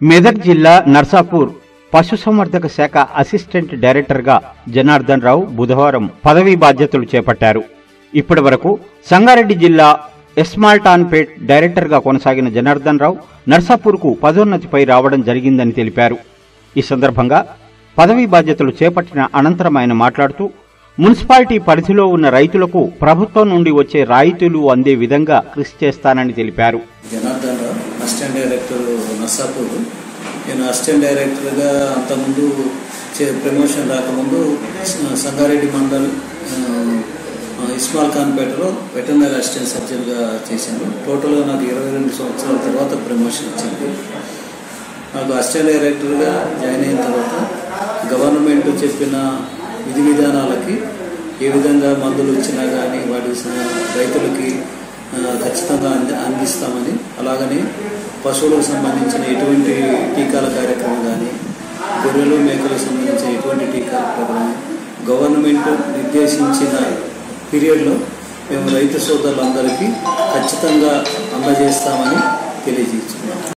మెదక్ జిల్లా నర్సాపూర్ పశుసంవర్ధక శాఖ అసిస్టెంట్ డైరెక్టర్గా జనార్దన్ రావు బుధవారం పదవీ బాధ్యతలు చేపట్టారు ఇప్పటి వరకు సంగారెడ్డి జిల్లా ఎస్మాల్టాన్పేట్ డైరెక్టర్గా కొనసాగిన జనార్దన్ రావు నర్సాపూర్కు పదోన్నతిపై రావడం జరిగిందని తెలిపారు ఈ సందర్భంగా పదవీ బాధ్యతలు చేపట్టిన అనంతరం ఆయన మాట్లాడుతూ మున్సిపాలిటీ పరిధిలో ఉన్న రైతులకు ప్రభుత్వం నుండి వచ్చే రాయితీలు అందే విధంగా కృషి చేస్తానని తెలిపారు జనార్దన్ రావు అసిస్టెంట్ డైరెక్టర్ నర్సాపూర్ నేను అసిస్టెంట్ డైరెక్టర్గా అంతకుముందు చే ప్రమోషన్ రాకముందు స- సంగారెడ్డి మండల్ ఆ, ఇస్మాల్ ఖాన్పేటలో వెటర్నరీ అసిస్టెంట్ సర్జన్గా చేశాను టోటల్గా నాకు ఇరవై రెండు సంవత్సరాల తర్వాత ప్రమోషన్ వచ్చింది నాకు అసిస్టెంట్ డైరెక్టర్గా జాయిన్ అయిన తర్వాత గవర్నమెంట్ చెప్పిన విధి విధానాలకి ఏ విధంగా మందులు వచ్చినా కానీ వాటి స- రైతులకి ఆ, ఖచ్చితంగా అంది అందిస్తామని అలాగని పశువులకు సంబంధించిన ఎటువంటి టీకాల కార్యక్రమం కానీ గొర్రెలు మేకలకు సంబంధించిన ఎటువంటి టీకాల ప్రోగ్రాం గవర్నమెంట్ నిర్దేశించిన పీరియడ్లో మేము రైతు సోదరులందరికీ ఖచ్చితంగా అందజేస్తామని తెలియజేస్తున్నాం